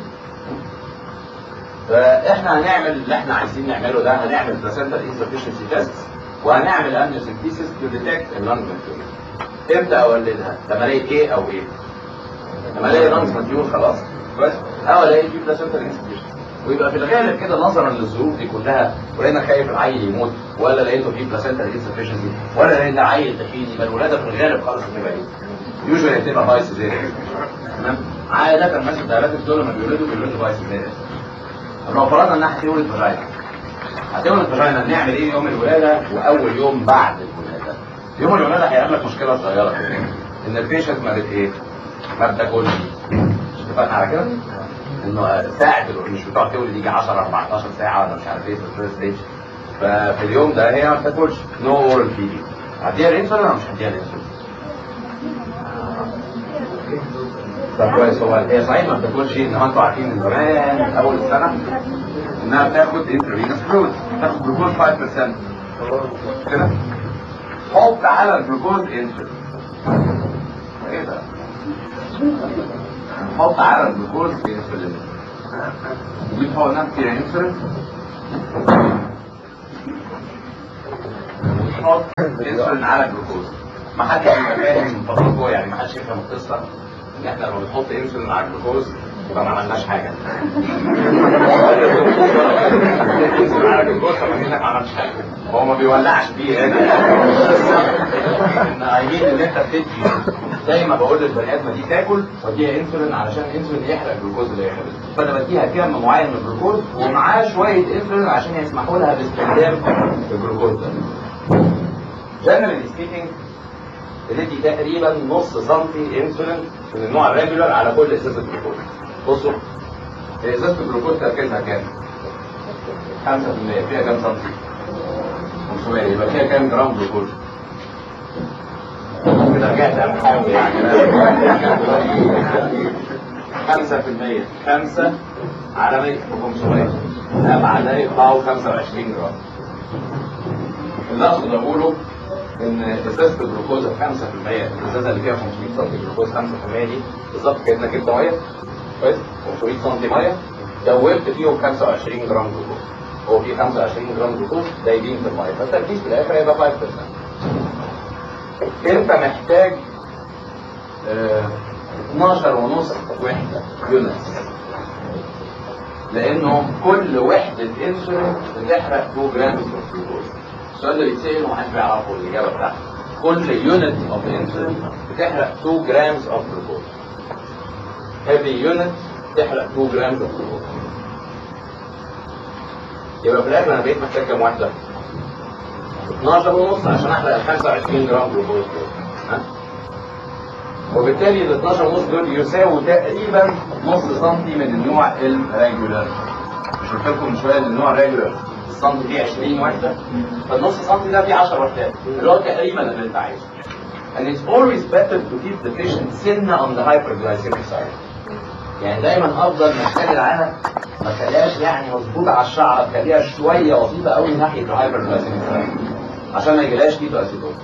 فاحنا هنعمل اللي احنا عايزين نعمله ده هنعمل بلاسنتال انسفشنسي تيست وهنعمل امنيوسنتيسيس تو ديتكت اللانج ماتيور امتى اولدها؟ لما الاقي ايه او ايه؟ لما الاقي لانج ماتيور خلاص بس او الاقي في بلاسنتال انسفشنسي ويبقى في الغالب كده نظرا للظروف دي كلها ولقينا خايف العيل يموت ولا لقيته فيه بلاسنتال انسفشنسي ولا لقينا عيل تخين يبقى الولاده في الغالب خالص بتبقى ايه؟ يوجوالي بتبقى هاي سيزيريان تمام؟ عادة الناس الدايباتيك دول لما بيولدوا بيولدوا هاي سيزيريان لو فرضنا انها هتولد فاجينا هتولد فاجينا نعمل ايه يوم الولاده واول يوم بعد الولاده؟ يوم الولاده هيقابلك مشكله صغيره كده ان البيشنت ما بت ايه؟ ما بتاكلش مش اتفقنا على كده؟ انه ساعة الولاده مش بتقعد تولد يجي 10 14 ساعه ولا مش عارف ايه في الفيرست ستيج ففي اليوم ده هي ما بتاكلش نو اورال فيدنج هديها الانسولين ولا مش هديها الانسولين؟ طب كويس هو هي صحيح ما بتاكلش انما انتوا عارفين من زمان اول السنه انها بتاخد انترفينوس فلويد بتاخد جلوكوز 5% كده حط على الجلوكوز انسولين ايه ده؟ حط على الجلوكوز انسولين ودي حقنات فيها انسولين وتحط انسولين على الجلوكوز ما حدش يبقى فاهم فضلكم يعني ما حدش يفهم القصه ان احنا لما بنحط انسولين على الجلوكوز يبقى ما عملناش حاجه. انسولين على الجلوكوز طب انك ما عملتش حاجه. هو ما بيولعش بيه هنا. ان عايزين ان انت بتدي زي ما بقول للبني ادمه دي تاكل واديها انسولين علشان انسولين يحرق الجلوكوز اللي يحرق فانا بديها كم معين من الجلوكوز ومعاه شويه انسولين عشان يسمحوا لها باستخدام الجلوكوز ده. جنرالي سبيكينج بتدي تقريبا نص سنتي انسولين من النوع الريجولار على كل ازازه جلوكوز بصوا ازازه الجلوكوز تركيزها كام؟ 5% فيها كام سنتي؟ 500 يبقى فيها كام جرام جلوكوز؟ كده رجعت أحاول يعني خمسة في المية خمسة على مية وخمسمية ده معناه يطلعوا خمسة وعشرين جرام اللي أقصد أقوله إن إزازة الجلوكوز 5% الإزازة اللي فيها 500 سم جلوكوز 5% دي بالظبط كأنك جبت مية كويس 500 سم مية دوبت فيهم 25 جرام جلوكوز هو في 25 جرام جلوكوز دايبين في المية فالتركيز في الآخر هيبقى 5% أنت محتاج آه 12 ونص وحدة يونتس لأنه كل وحدة انسولين بتحرق 2 جرام جلوكوز السؤال ده بيتسأل ومحدش بيعرفه الإجابة بتاعته كل يونت اوف انسولين بتحرق 2 جرامز اوف جلوكوز هيفي يونت تحرق 2 جرامز اوف جلوكوز يبقى في الاخر انا بقيت محتاج كام واحده؟ 12 ونص عشان احرق ال 25 جرام جلوكوز دول ها؟ وبالتالي ال 12 ونص دول يساووا تقريبا نص سنتي من النوع الريجولار مش قلت لكم من شويه ان النوع الريجولار السنتي فيه 20 وحده فالنص سنتي ده فيه 10 وحدات اللي هو تقريبا اللي انت عايزه and it's always better to keep the patient سنة on the hyperglycemic side يعني دايما افضل ما تخلي العالم ما تخليهاش يعني مظبوطه على الشعر تخليها شويه بسيطه قوي ناحيه الهايبرجلايسيميك سايد عشان ما يجيلهاش كيتو اسيدوز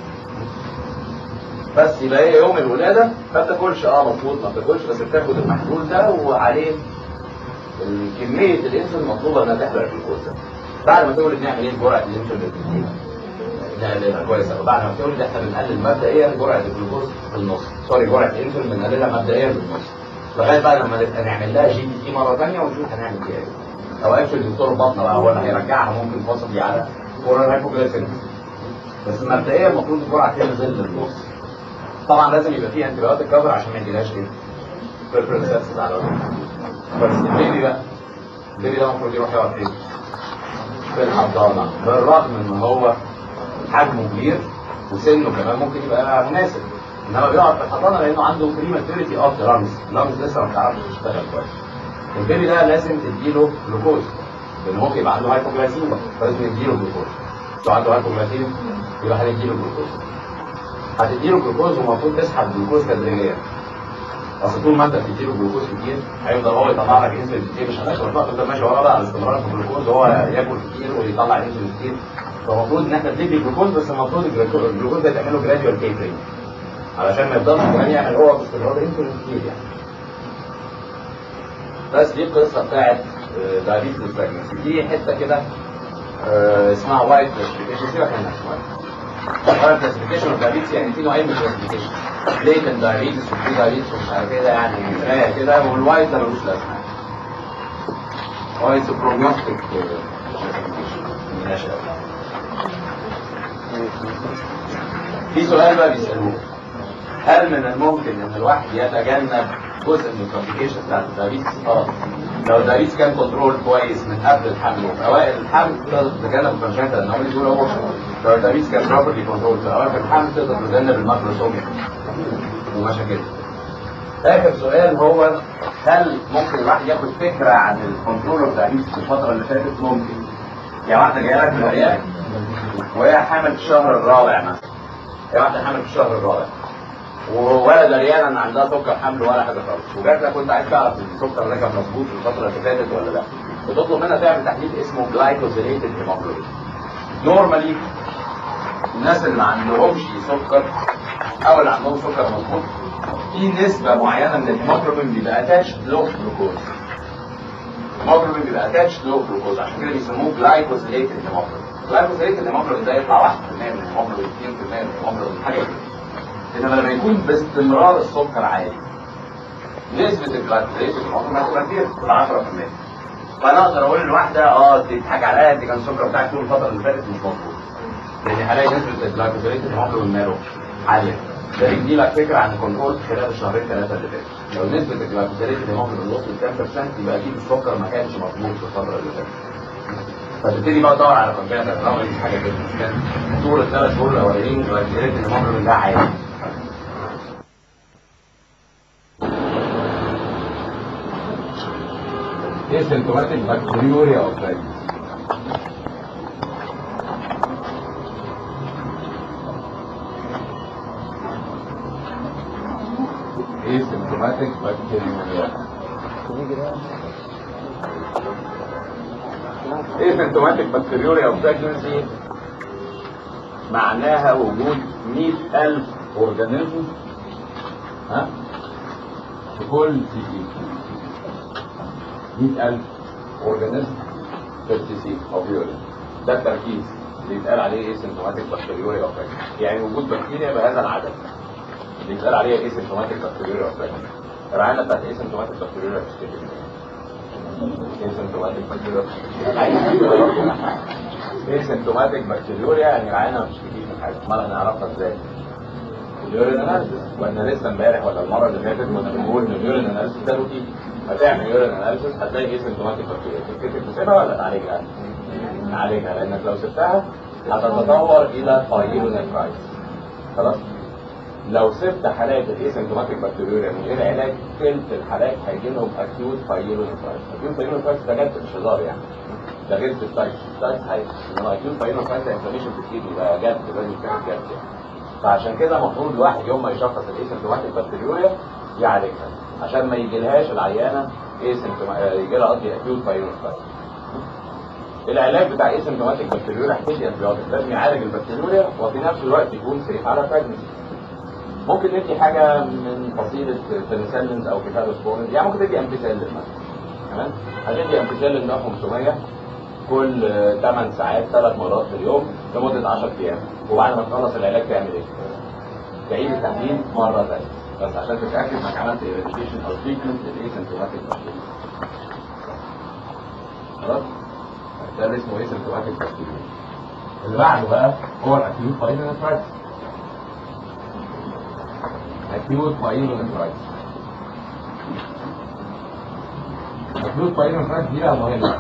بس يبقى هي يوم الولاده ما بتاكلش اه مظبوط ما بتاكلش بس بتاخد المحلول ده وعليه كميه الانسولين المطلوبه انها تحرق الجلوكوز ده بعد ما تولد نعمل ايه جرعه الانسولين اللي نقللها كويسه وبعد ما تولد احنا بنقلل مبدئيا جرعه الجلوكوز في النص سوري جرعه الانسولين بنقللها مبدئيا في النص لغايه بقى لما نبقى نعمل لها جي بي تي مره ثانيه ونشوف هنعمل فيها ايه او اكشن دكتور البطنه بقى هو اللي هيرجعها ممكن فصل على كورال هايبوجلايسيميا بس مبدئيا المفروض الجرعه تنزل للنص طبعا لازم يبقى فيه انتي بايوتيك كفر عشان ما يجيلهاش ايه بريفرنسز على الوقت بس البيبي بقى البيبي ده المفروض يروح يقعد فين؟ في الحضانه بالرغم ان هو حجمه كبير وسنه كمان ممكن يبقى مناسب انما بيقعد في الحضانه لانه عنده بريماتوريتي اوف ذا لانجز اللانجز لسه ما بتعرفش تشتغل كويس البيبي ده لازم تديله جلوكوز لان ممكن يبقى عنده هايبوجلايسيميا فلازم نديله جلوكوز لو عنده هايبوجلايسيميا يبقى هنديله جلوكوز هتديله جلوكوز ومفروض تسحب جلوكوز تدريجيا اصل طول ما انت بتديله جلوكوز كتير هيفضل هو يطلع لك انسولين كتير مش هتاكل الوقت تفضل ماشي وراه بقى على استمرار في الجلوكوز وهو ياكل كتير ويطلع انسولين كتير فالمفروض ان احنا بندي جلوكوز بس المفروض الجلوكوز ده تعمله جراديوال تيبرينج علشان ما يفضلش كمان يعمل هو باستمرار انسولين كتير يعني بس دي القصه بتاعت دايابيتس بريجنسي دي حته كده آه، اسمها وايت كلاسيفيكيشن سيبك منها شويه وايت كلاسيفيكيشن اوف دايابيتس يعني في نوعين من الكلاسيفيكيشن ليتن دايابيتس وفي دايابيتس ومش عارف ايه ده يعني مرايه كده والوايت ده ملوش لازمه وايت بروجنوستيك في سؤال بقى بيسألوه هل من الممكن ان الواحد يتجنب جزء من الكومبليكيشن بتاعت الدايابيتس؟ اه لو الدايابيتس كان كنترول كويس من قبل الحمل وفي اوائل الحمل تقدر تتجنب الكونجنتال انومالي دول هو لو الدايابيتس كان بروبرلي كنترول في اوائل الحمل تقدر تتجنب الماكروسوميا ومشاكلها. اخر سؤال هو هل ممكن الواحد ياخد فكره عن الكنترول اوف دايابيتس في الفتره اللي فاتت؟ ممكن. يعني واحده جايه لك من العيال وهي حامل في الشهر الرابع مثلا. هي واحده حامل في الشهر الرابع. ولا دريانه ان عندها سكر حمل ولا حاجه خالص وجات لك كنت عايز تعرف السكر ده كان مظبوط في الفتره اللي فاتت ولا لا بتطلب منها تعمل تحليل اسمه جلايكوزيليتد هيموجلوبين نورمالي الناس اللي ما عندهمش سكر او اللي عندهم سكر مظبوط في نسبه معينه من الهيموجلوبين بيبقى اتاتش لو جلوكوز الهيموجلوبين بيبقى اتاتش لو جلوكوز عشان كده بيسموه جلايكوزيليتد هيموجلوبين جلايكوزيليتد هيموجلوبين ده يطلع 1% من الهيموجلوبين 2% من الهيموجلوبين حاجه كده انما لما يكون باستمرار السكر عالي نسبة الجلايكوزيليشن العمر ما تبقى كتير 10% فانا اقدر اقول لواحده اه دي تضحك عليا انت كان السكر بتاعك طول الفتره اللي فاتت مش مظبوط لان هلاقي نسبة الجلايكوزيليشن العمر من ماله عالية ده يدي لك فكرة عن الكنترول خلال الشهرين ثلاثة اللي فاتوا لو نسبة الجلايكوزيليشن العمر من نص ل 10% يبقى اكيد السكر ما كانش مظبوط في الفترة اللي فاتت فتبتدي بقى تدور على كونتينر الرمل دي حاجه كده مش كده طول الثلاث شهور الاولانيين جلايكوزيليشن العمر من ده عالي asymptomatic bacteriuria of diabetes. اسيمتوماتيك بكتيريوريا اسيمتوماتيك بكتيريوريا اوف بريجنسي معناها وجود 100000 اورجانيزم ها في كل سي سي 100000 اورجانيزم في السي سي اوف يورين ده التركيز اللي يتقال عليه اسيمتوماتيك بكتيريوريا اوف بريجنسي يعني وجود بكتيريا بهذا العدد اللي يتقال عليها اسيمتوماتيك بكتيريوريا اوف بريجنسي الرعايه بتاعت اسيمتوماتيك بكتيريوريا بتشتكي اسيمتوماتيك بكتيريوريا اسيمتوماتيك بكتيريوريا يعني العينه مش بتجيب من حاجه امال هنعرفها ازاي؟ اليورين اناليسيس وانا لسه امبارح ولا المره اللي فاتت كنا بنقول ان اليورين اناليسيس ده روتين هتعمل يورين اناليسيس هتلاقي اسيمتوماتيك بكتيريا تفتكر تسيبها ولا تعالجها؟ تعالجها لانك لو سبتها هتتطور الى بايلونيفرايتس خلاص؟ لو سبت حالات الاسيمتوماتيك بكتيريوريا من غير علاج ثلث الحالات هيجي لهم اكيوت بايلونيفرايتس اكيوت بايلونيفرايتس ده جد مش هزار يعني ده غير في السايت السايت هي انما اكيوت بايلونيفرايتس انفلاميشن في الكيدني ده جد لازم يتعمل جد يعني فعشان كده المفروض الواحد يوم ما يشخص الاسيمتوماتيك بكتيريوريا يعالجها عشان ما يجيلهاش العيانه اسيمتوماتيك يجي لها قصدي اكيوت بايلونيفرايتس العلاج بتاع اسيمتوماتيك بكتيريوريا هتدي انتبيوتيك لازم يعالج البكتيريوريا وفي نفس الوقت يكون سيف على بريجنسي ممكن ندي حاجه من فصيله بنسلين او كتابوسبورين يعني ممكن تدي امبيسيلين مثلا تمام هتدي امبيسيلين ده 500 كل 8 ساعات ثلاث مرات في اليوم لمده 10 ايام وبعد ما تخلص العلاج تعمل ايه؟ تعيد التحليل مره ثانيه بس عشان تتاكد انك عملت ايريديشن او تريتمنت للاسيمتوماتيك بكتيريا خلاص؟ ده اللي اسمه اسيمتوماتيك بكتيريا اللي بعده بقى هو الاكيوت بايلونيفرايتس acute pyelonephritis acute pyelonephritis دي بقى مهمة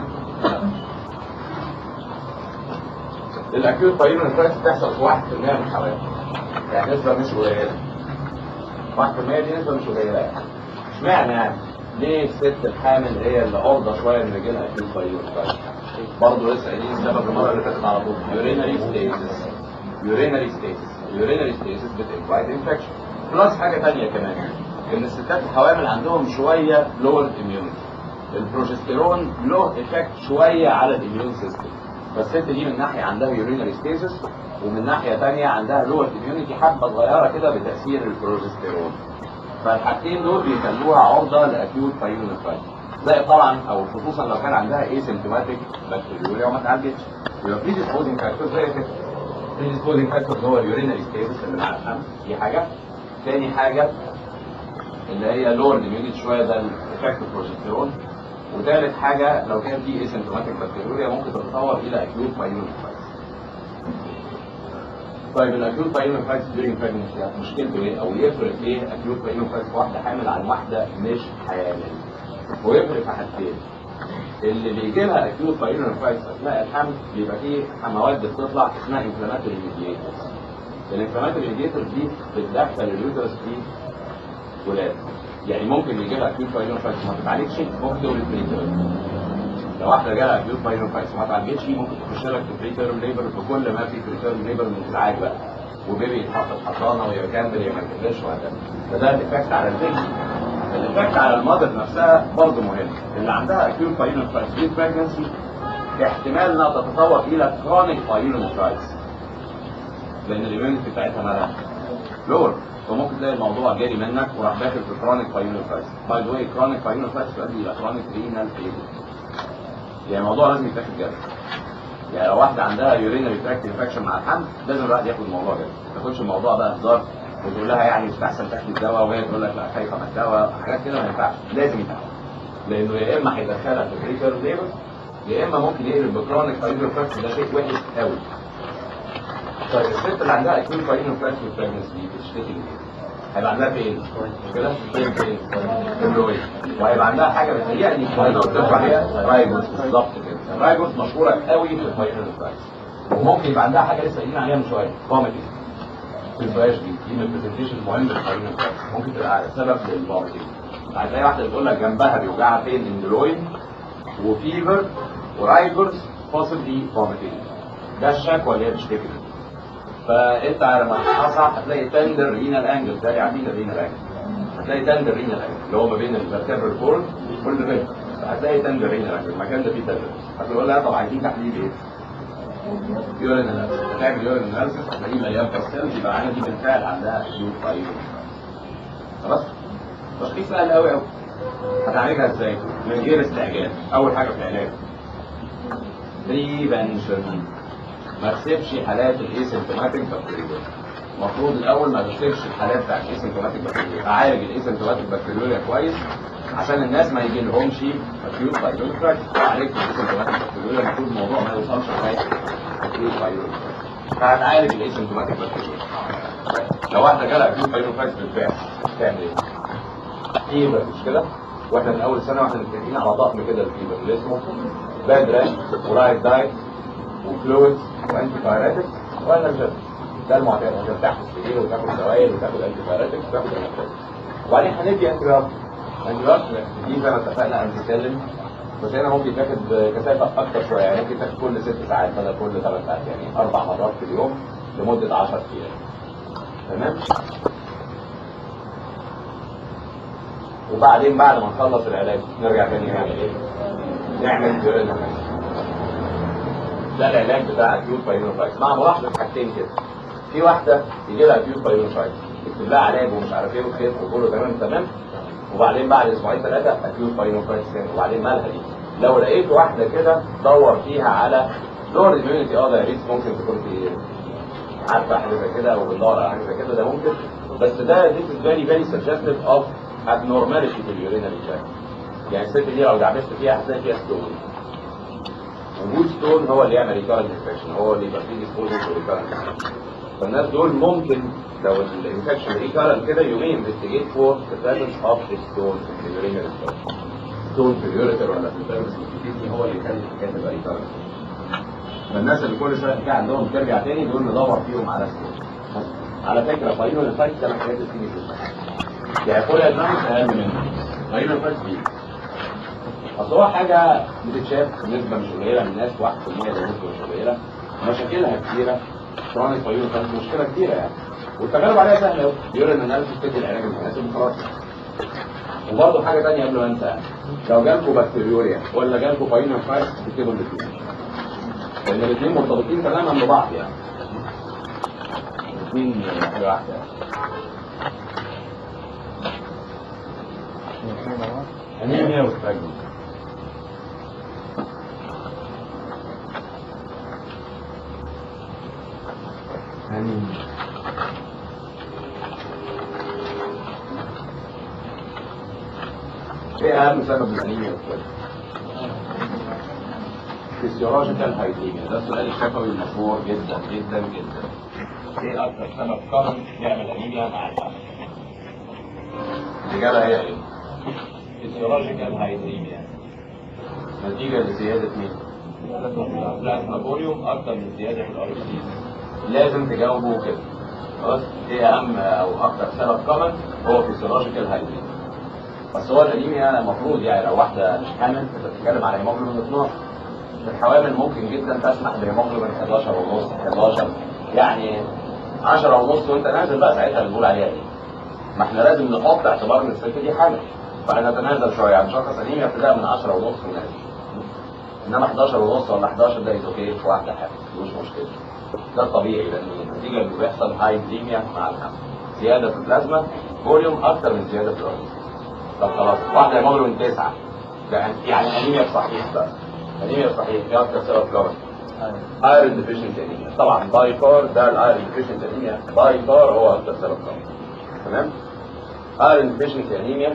الاكيوت pyelonephritis بتحصل في 1% من الحوادث يعني نسبة مش قليلة 1% دي نسبة مش قليلة يعني اشمعنى يعني ليه الست الحامل هي اللي عرضة شوية ان يجيلها acute pyelonephritis برضه لسه قايلين السبب المرة اللي فاتت على طول urinary stasis urinary stasis urinary stasis بتinvite infection بلس حاجة تانية كمان ان الستات الحوامل عندهم شوية لور اميونيتي البروجستيرون له افكت شوية على الاميون سيستم فالست دي من ناحية عندها يورينري ستيسس ومن ناحية تانية عندها لور اميونيتي حبة صغيرة كده بتأثير البروجستيرون فالحاجتين دول بيخلوها عرضة لاكيوت بايلونيفرايتس زي طبعا او خصوصا لو كان عندها ايسيمتوماتيك بكتيريوريا وما اتعالجتش يبقى بريديسبوزنج فاكتور زي كده بريديسبوزنج فاكتور اللي هو اليورينري ستيتس اللي مع الحمل دي حاجة تاني حاجة اللي هي لور اميونيتي شوية ده الافكت بروجستيرون وثالث حاجة لو كان في اسيمتوماتيك بكتيريوريا ممكن تتطور الى اكيوت بايلونيفرايتس طيب الاكيوت بايلونيفرايتس ديورينج بريجنسي مشكلته ايه او يفرق ايه اكيوت بايلونيفرايتس في واحدة حامل عن واحدة مش حامل ويفرق في حاجتين اللي بيجي لها اكيوت بايلونيفرايتس اثناء الحمل بيبقى فيه مواد بتطلع اسمها انفلاماتوري ميديتورز الانفلاماتوري ميديتورز دي بتدخل اليوترس في ولاد يعني ممكن يجي لها اكيوت بايلونيفرايتس ما تتعالجش ممكن تولد بريتيرم لو واحده جالها اكيوت بايلونيفرايتس ما اتعالجتش ممكن تخش لك في بريتيرم ليبر بكل ما في بريتيرم ليبر من انزعاج بقى وبيبي يتحط في حضانه ويكمل يا ما يكملش وهكذا فده الايفكت على البيبي الايفكت على المادر نفسها برضه مهم اللي عندها اكيوت بايلونيفرايتس في بريجنسي احتمال انها تتطور الى كرونيك بايلونيفرايتس لان الاميونيتي بتاعتها مالها لور فممكن تلاقي الموضوع جاري منك وراح داخل في كرونيك بايلونيفرايتس باي ذا واي كرونيك بايلونيفرايتس تؤدي الى كرونيك رينال فيلير يعني الموضوع لازم يتاخد جد يعني لو واحده عندها يورينري تراكت انفكشن مع الحمل لازم الواحد ياخد الموضوع جد ما تاخدش الموضوع ده هزار وتقول لها يعني مستحسن تاخد الدواء وهي تقول لك لا خايفه من الدواء حاجات كده ما ينفعش لازم يتعمل لانه يا اما هيدخلها في بريتر ليبر يا اما ممكن يقلب بكرونيك بايلونيفرايتس ده شيء وحش قوي طيب الست اللي عندها اكيوت بايلونيفرايتس والبريجنسي دي بتشتكي من ايه؟ هيبقى عندها فين؟ مش كده؟ فين فين؟ في اللوي وهيبقى عندها حاجه بتهيألي انا قلت لكم عليها رايبوس بالظبط كده الرايبوس مشهوره قوي في البايلونيفرايتس وممكن يبقى عندها حاجه لسه قايلين عليها من شويه فوميتنج في الفلاش دي دي من البرزنتيشن المهم للبايلونيفرايتس ممكن تبقى سبب للفوميتنج هتلاقي واحده بتقول لك جنبها بيوجعها فين اندلوين وفيفر ورايبرز possibly vomiting ده الشكوى اللي هي بتشتكي منها فانت لما تصحصح هتلاقي تندر رينال انجل ده يعني الرينال انجل هتلاقي تندر رينال اللي هو ما بين الفرتبرال كورد والريب هتلاقي تندر رينال المكان ده فيه تندر هتقول لها طب عايزين تحليل ايه؟ يورين اناليسيس هتعمل يورين اناليسيس هتلاقيه مليان باستيل يبقى عندي بالفعل عندها اكيوت فايروس خلاص؟ تشخيص سهل قوي قوي هتعالجها ازاي؟ من غير استعجال اول حاجه في العلاج بريفنشن ما تسيبش حالات الايسيمتوماتيك بكتيريا المفروض الاول ما تسيبش الحالات بتاعت الايسيمتوماتيك بكتيريا اعالج الايسيمتوماتيك بكتيريا كويس عشان الناس ما يجي لهمش اكيوت فايروس عالجت الايسيمتوماتيك بكتيريا المفروض الموضوع ما يوصلش لغايه اكيوت فايروس فهتعالج الايسيمتوماتيك بكتيريا لو واحده جالها اكيوت فايروس بالفعل تعمل ايه؟ فيبر مش كده؟ واحنا من اول سنه واحنا متفقين على ضخم كده الفيبر اللي اسمه باد رانك ورايت دايت وفلويد وانتي بايراتكس وانا مش ده المعتاد هترتاح في السرير وتاخد سوائل وتاخد انتي بايراتكس وتاخد انتي وبعدين هندي انتي بايراتكس انتي بايراتكس دي زي ما اتفقنا هنتكلم بس هنا ممكن تاخد كثافه اكتر شويه يعني ممكن تاخد كل ست ساعات بدل كل ثلاث ساعات يعني اربع مرات في اليوم لمده 10 ايام تمام وبعدين بعد ما نخلص العلاج نرجع تاني نعمل ايه؟ نعمل يورين ده العلاج بتاع اكيوت بايلونفايتس مع ملاحظه حاجتين كده في واحده يجي لها اكيوت بايلونفايتس يكتب لها علاج ومش عارف ايه وكده وكله تمام تمام وبعدين بعد اسبوعين ثلاثه اكيوت بايلونفايتس تاني وبعدين مالها دي لو لقيت واحده كده دور فيها على لور اميونيتي اه ده ممكن تكون في عارفه حاجه زي كده وبندور على حاجه زي كده ده ممكن بس ده this is very very suggestive of abnormality في اليورينال tract يعني الست دي لو دعبست فيها هتلاقي فيها ستون وجود ستون هو اللي يعمل ريكارنت انفكشن هو اللي يبقى فيه ديسبوزل ريكارنت فالناس دول ممكن لو الانفكشن ريكارنت كده يومين انفستيجيت فور ذا بريزنس اوف ستون في اليورينال ستون في اليوريتر ولا في البيرمس هو اللي يخلي الحكايه تبقى ريكارنت فالناس اللي كل شويه الحكايه عندهم ترجع تاني دول ندور فيهم على ستون على فكره فاينو الفايت ده من الحاجات اللي بتيجي في يعني كل المعنى اقل منه فاينو الفايت دي اصل هو حاجه بتتشاف بنسبه مش قليله من الناس 1% ده نسبه مش قليله مشاكلها كتيره كرونيك فاينو الفايت مشكله كتيره يعني والتجارب عليها سهله قوي يقول ان الاناليسيس تدي العلاج المناسب وخلاص وبرضه حاجه ثانيه قبل ما انسى لو جالكم بكتيريوريا ولا جالكم فاينو الفايت تكتبوا الاثنين لان الاثنين مرتبطين تماما ببعض يعني الاثنين حاجه واحده انيميا وستراجمنت انيميا ايه اهم سبب الانيميا والستراجمنت فيسيولوجيكال هايديميا ده السؤال الشفوي المشهور جدا جدا جدا ايه اكتر سبب قرن يعمل انيميا مع الحمل الاجابه هي ايه فيسيولوجيكال هايديميا نتيجه لزياده مين بلازما فوليوم اكتر من زياده الار سي لازم تجاوبوا كده خلاص ايه اهم او اكتر سبب قرن هو فيسيولوجيكال هايديميا بس هو الانيميا المفروض يعني لو واحده مش حامل انت بتتكلم على هيموجلوبين 12 الحوامل ممكن جدا تسمح بهيموجلوبين 11 ونص 11 يعني 10 ونص وانت نازل بقى ساعتها بنقول عليها ايه؟ ما احنا لازم نحط اعتبار ان الست دي حامل فهنتنازل شويه عن شخص انيميا ابتداء من 10 ونص ونازل انما 11 ونص ولا 11 ده اوكي في واحده حامل مش مشكله ده الطبيعي لان النتيجه اللي بيحصل هايديميا مع الحمل زياده في البلازما فوليوم اكتر من زياده في الاورجانيزم طب خلاص واحده هيموجلوبين 9 يعني انيميا صحيح بقى انيميا صحيح في اكتر سبب كمان ايرون ديفيشنسي انيميا طبعا باي فار ده الايرون ديفيشنسي انيميا باي فار هو اكتر سبب كمان تمام ايرون ديفيشنسي انيميا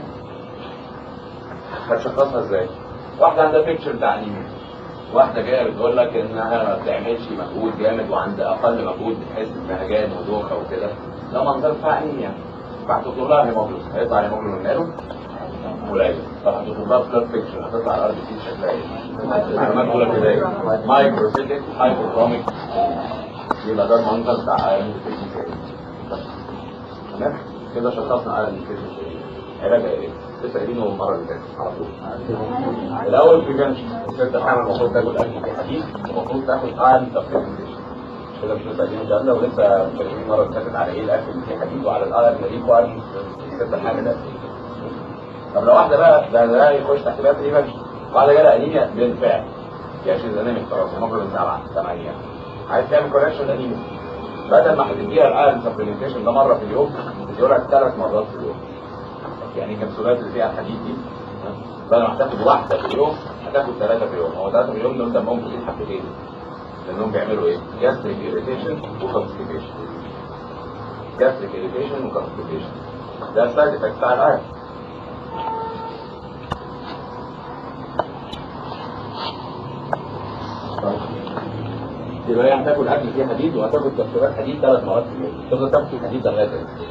هتشخصها ازاي واحده عندها بيكتشر بتاع انيميا واحده جايه بتقول لك انها ما بتعملش مجهود جامد وعند اقل مجهود بتحس بنهجان ودوخه وكده ده منظر بتاع انيميا فهتطلب لها هيموجلوبين هيطلع هيموجلوبين ماله قليل فهتطلب لها بلاد بيكتشر هتطلع الار بي سي شكلها ايه معلومات اولى ابتدائي مايكروسيتك هايبوكروميك يبقى ده المنظر بتاع ايرون ديفيشنسي تمام كده شخصنا ايرون ديفيشنسي علاجها ايه؟ لسه قايلينه المره اللي فاتت على طول الاول بريفنشن الست الحامل المفروض تاكل اكل فيه حديد المفروض تاخد ايرون سبلمنتيشن كده مش لسه قايلين الكلام ده ولسه متكلمين المره اللي فاتت على ايه الاكل اللي فيه حديد وعلى الايرون اللي ليه ايرون الست الحامل قد ايه طب لو واحده بقى ده ده يخش تحت باب بريفنشن واحده جالها انيميا بالفعل يعني شيء انيميك خلاص هيموجلوبين 7 8 عايز تعمل كوركشن انيميا بدل ما هتديها الايرون سبلمنتيشن ده مره في اليوم تديها لك ثلاث مرات في اليوم يعني الكبسولات اللي فيها الحديد دي ها؟ بدل ما هتاخد واحده في اليوم هتاخد ثلاثه في اليوم هو ثلاثه في اليوم دول دمهم تقيل حبتين لانهم بيعملوا ايه؟ جاستريك اريتيشن وكونستيبيشن جاستريك اريتيشن وكونستيبيشن ده السايد افكت بتاع الايرون يبقى هي هتاكل اكل فيه حديد وهتاكل كبسولات حديد ثلاث مرات في اليوم تفضل تاكل فيه حديد لغايه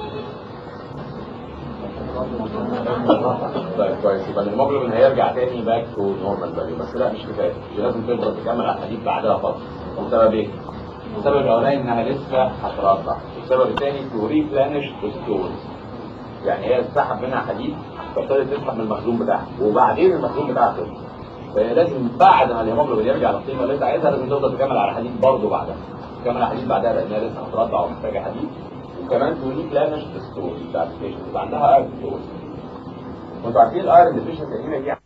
طيب كويس يبقى الهيموجلوبين هيرجع تاني باك تو نورمال فاليو بس لا مش كفايه مش لازم تفضل تكمل على الحديد بعدها فتره السبب ايه؟ السبب الاولاني انها لسه هترضع السبب الثاني تو ريبلانش ستورز يعني هي تسحب منها حديد فابتدت تسحب من المخزون بتاعها وبعدين المخزون بتاعها خلص فهي لازم بعد ما الهيموجلوبين يرجع للقيمه اللي انت عايزها لازم تفضل تكمل على الحديد برضه بعدها تكمل على الحديد بعدها لانها لسه هترضع ومحتاجه حديد وكمان تو ريبلانش ستورز بتاع البيشنت يبقى عندها ايرون ستورز وانتوا عارفين الايرون ديفيشنسي دي